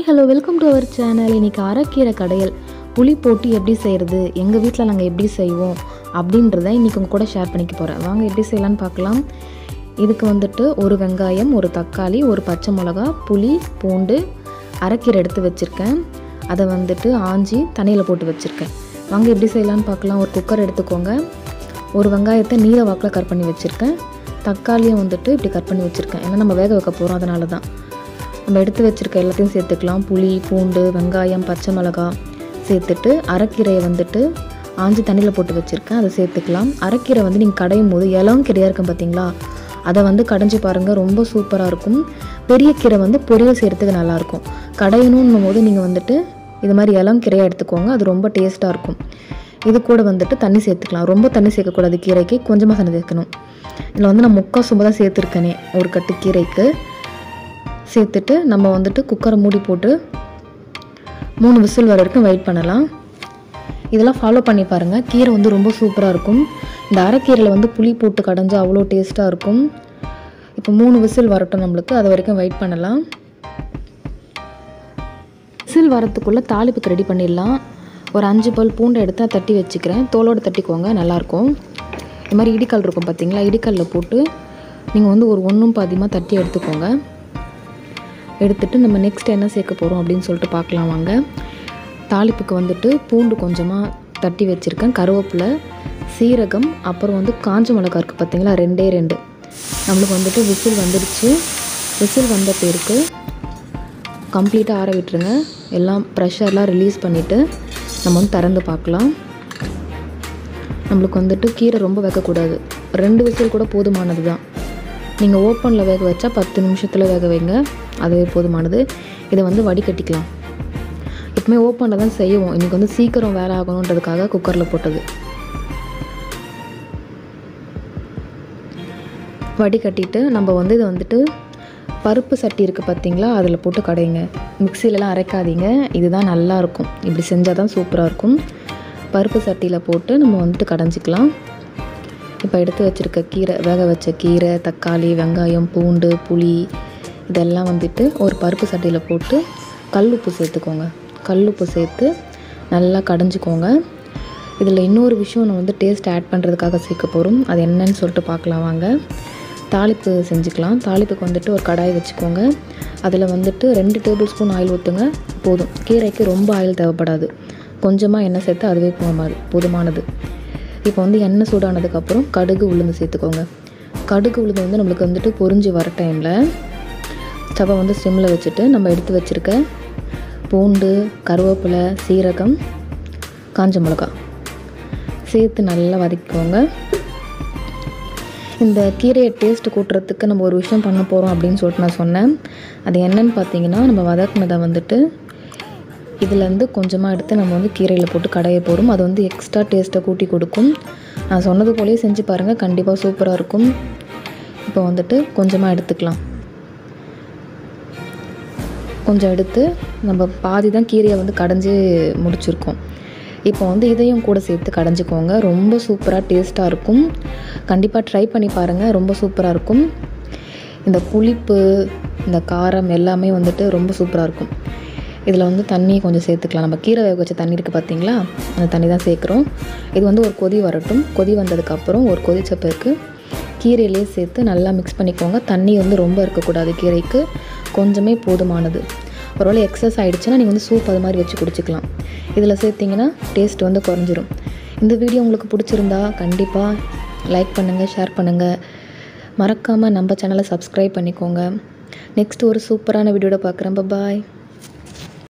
hello welcome to our channel இன்றைக்கி அரைக்கீரை கடையல் புளி போட்டு எப்படி செய்கிறது எங்கள் வீட்டில் நாங்கள் எப்படி செய்வோம் அப்படின்றத இன்றைக்கி உங்கள் கூட ஷேர் பண்ணிக்க போகிறேன் வாங்க எப்படி செய்யலான்னு பார்க்கலாம் இதுக்கு வந்துட்டு ஒரு வெங்காயம் ஒரு தக்காளி ஒரு பச்சை மிளகா புளி பூண்டு அரைக்கீரை எடுத்து வச்சுருக்கேன் அதை வந்துட்டு ஆஞ்சி தண்ணியில் போட்டு வச்சுருக்கேன் வாங்க எப்படி செய்யலான்னு பார்க்கலாம் ஒரு குக்கர் எடுத்துக்கோங்க ஒரு வெங்காயத்தை நீல வாக்கில் கட் பண்ணி வச்சுருக்கேன் தக்காளியும் வந்துட்டு இப்படி கட் பண்ணி வச்சுருக்கேன் ஏன்னா நம்ம வேக வைக்க போகிறோம் அதனால தான் நம்ம எடுத்து வச்சுருக்க எல்லாத்தையும் சேர்த்துக்கலாம் புளி பூண்டு வெங்காயம் பச்சை மிளகா சேர்த்துட்டு அரைக்கீரையை வந்துட்டு ஆஞ்சி தண்ணியில் போட்டு வச்சுருக்கேன் அதை சேர்த்துக்கலாம் அரைக்கீரை வந்து நீங்கள் கடையும் போது இளம் கீரையாக இருக்கும் பார்த்தீங்களா அதை வந்து கடைஞ்சி பாருங்கள் ரொம்ப சூப்பராக இருக்கும் பெரிய கீரை வந்து பொரியல் செய்கிறதுக்கு நல்லாயிருக்கும் கடையணுன்னும் போது நீங்கள் வந்துட்டு இது மாதிரி இளம் கீரையாக எடுத்துக்கோங்க அது ரொம்ப டேஸ்ட்டாக இருக்கும் இது கூட வந்துட்டு தண்ணி சேர்த்துக்கலாம் ரொம்ப தண்ணி சேர்க்கக்கூடாது கீரைக்கு கொஞ்சமாக தண்ணி சேர்க்கணும் இதில் வந்து நான் முக்கால் சொம்பு தான் சேர்த்துருக்கேனே ஒரு கட்டு கீரைக்கு சேர்த்துட்டு நம்ம வந்துட்டு குக்கரை மூடி போட்டு மூணு விசில் வர வரைக்கும் வெயிட் பண்ணலாம் இதெல்லாம் ஃபாலோ பண்ணி பாருங்கள் கீரை வந்து ரொம்ப சூப்பராக இருக்கும் இந்த அரைக்கீரையில் வந்து புளி போட்டு கடைஞ்சா அவ்வளோ டேஸ்ட்டாக இருக்கும் இப்போ மூணு விசில் வரட்டும் நம்மளுக்கு அது வரைக்கும் வெயிட் பண்ணலாம் விசில் வரத்துக்குள்ளே தாளிப்புக்கு ரெடி பண்ணிடலாம் ஒரு அஞ்சு பல் பூண்டை எடுத்து நான் தட்டி வச்சுக்கிறேன் தோலோடு தட்டிக்கோங்க நல்லாயிருக்கும் இது மாதிரி இடிக்கல் இருக்கும் பார்த்தீங்களா இடிக்கல்லில் போட்டு நீங்கள் வந்து ஒரு ஒன்றும் பாதியமாக தட்டி எடுத்துக்கோங்க எடுத்துட்டு நம்ம நெக்ஸ்ட் என்ன சேர்க்க போகிறோம் அப்படின்னு சொல்லிட்டு பார்க்கலாம் வாங்க தாளிப்புக்கு வந்துட்டு பூண்டு கொஞ்சமாக தட்டி வச்சுருக்கேன் கருவேப்பிலை சீரகம் அப்புறம் வந்து காஞ்ச மிளகா இருக்குது பார்த்தீங்களா ரெண்டே ரெண்டு நம்மளுக்கு வந்துட்டு விசில் வந்துடுச்சு விசில் வந்த பேருக்கு கம்ப்ளீட்டாக ஆற விட்டுருங்க எல்லாம் ப்ரெஷர்லாம் ரிலீஸ் பண்ணிவிட்டு நம்ம வந்து திறந்து பார்க்கலாம் நம்மளுக்கு வந்துட்டு கீரை ரொம்ப வைக்கக்கூடாது ரெண்டு விசில் கூட போதுமானது தான் நீங்கள் ஓப்பனில் வேக வச்சா பத்து நிமிஷத்தில் வேக வைங்க அதுவே போதுமானது இதை வந்து வடிகட்டிக்கலாம் எப்பவுமே ஓப்பனில் தான் செய்வோம் இன்றைக்கி வந்து சீக்கிரம் வேலை ஆகணுன்றதுக்காக குக்கரில் போட்டது வடிகட்டிட்டு நம்ம வந்து இதை வந்துட்டு பருப்பு சட்டி இருக்குது பார்த்தீங்களா அதில் போட்டு கடையுங்க மிக்சிலலாம் அரைக்காதீங்க இதுதான் நல்லாயிருக்கும் இப்படி செஞ்சால் தான் சூப்பராக இருக்கும் பருப்பு சட்டியில் போட்டு நம்ம வந்துட்டு கடைஞ்சிக்கலாம் இப்போ எடுத்து வச்சுருக்க கீரை வேக வச்ச கீரை தக்காளி வெங்காயம் பூண்டு புளி இதெல்லாம் வந்துட்டு ஒரு பருப்பு சட்டியில் போட்டு கல் உப்பு சேர்த்துக்கோங்க கல் உப்பு சேர்த்து நல்லா கடைஞ்சிக்கோங்க இதில் இன்னொரு விஷயம் நான் வந்து டேஸ்ட் ஆட் பண்ணுறதுக்காக சேர்க்க போகிறோம் அது என்னன்னு சொல்லிட்டு பார்க்கலாம் வாங்க தாளிப்பு செஞ்சுக்கலாம் தாளிப்புக்கு வந்துட்டு ஒரு கடாய் வச்சுக்கோங்க அதில் வந்துட்டு ரெண்டு டேபிள் ஸ்பூன் ஆயில் ஊற்றுங்க போதும் கீரைக்கு ரொம்ப ஆயில் தேவைப்படாது கொஞ்சமாக எண்ணெய் சேர்த்து அதுவே போதுமாது போதுமானது இப்போ வந்து எண்ணெய் சூடானதுக்கப்புறம் கடுகு உளுந்து சேர்த்துக்கோங்க கடுகு உளுந்து வந்து நம்மளுக்கு வந்துட்டு பொரிஞ்சு வர டைமில் ஸ்டவை வந்து சிம்மில் வச்சுட்டு நம்ம எடுத்து வச்சுருக்க பூண்டு கருவேப்பிலை சீரகம் காஞ்ச மிளகா சேர்த்து நல்லா வதக்கிக்கோங்க இந்த கீரையை டேஸ்ட் கூட்டுறதுக்கு நம்ம ஒரு விஷயம் பண்ண போகிறோம் அப்படின்னு சொல்லிட்டு நான் சொன்னேன் அது என்னன்னு பார்த்தீங்கன்னா நம்ம வதக்குனதை வந்துட்டு இதுலேருந்து கொஞ்சமாக எடுத்து நம்ம வந்து கீரையில் போட்டு கடைய போகிறோம் அது வந்து எக்ஸ்ட்ரா டேஸ்ட்டை கூட்டி கொடுக்கும் நான் சொன்னது போலயே செஞ்சு பாருங்கள் கண்டிப்பாக சூப்பராக இருக்கும் இப்போ வந்துட்டு கொஞ்சமாக எடுத்துக்கலாம் கொஞ்சம் எடுத்து நம்ம பாதி தான் கீரையை வந்து கடைஞ்சி முடிச்சிருக்கோம் இப்போ வந்து இதையும் கூட சேர்த்து கடைஞ்சிக்கோங்க ரொம்ப சூப்பராக டேஸ்ட்டாக இருக்கும் கண்டிப்பாக ட்ரை பண்ணி பாருங்கள் ரொம்ப சூப்பராக இருக்கும் இந்த புளிப்பு இந்த காரம் எல்லாமே வந்துட்டு ரொம்ப சூப்பராக இருக்கும் இதில் வந்து தண்ணி கொஞ்சம் சேர்த்துக்கலாம் நம்ம கீரை வேக வச்ச தண்ணி இருக்குது பார்த்தீங்களா அந்த தண்ணி தான் சேர்க்குறோம் இது வந்து ஒரு கொதி வரட்டும் கொதி வந்ததுக்கப்புறம் ஒரு கொதிச்ச பிறகு கீரையிலே சேர்த்து நல்லா மிக்ஸ் பண்ணிக்கோங்க தண்ணி வந்து ரொம்ப இருக்கக்கூடாது கீரைக்கு கொஞ்சமே போதுமானது ஒருவேளை எக்ஸஸ் ஆகிடுச்சுன்னா நீங்கள் வந்து சூப் அது மாதிரி வச்சு குடிச்சிக்கலாம் இதில் சேர்த்திங்கன்னா டேஸ்ட் வந்து குறைஞ்சிரும் இந்த வீடியோ உங்களுக்கு பிடிச்சிருந்தா கண்டிப்பாக லைக் பண்ணுங்கள் ஷேர் பண்ணுங்கள் மறக்காமல் நம்ம சேனலை சப்ஸ்கிரைப் பண்ணிக்கோங்க நெக்ஸ்ட் ஒரு சூப்பரான வீடியோட பார்க்குறேன் பாய்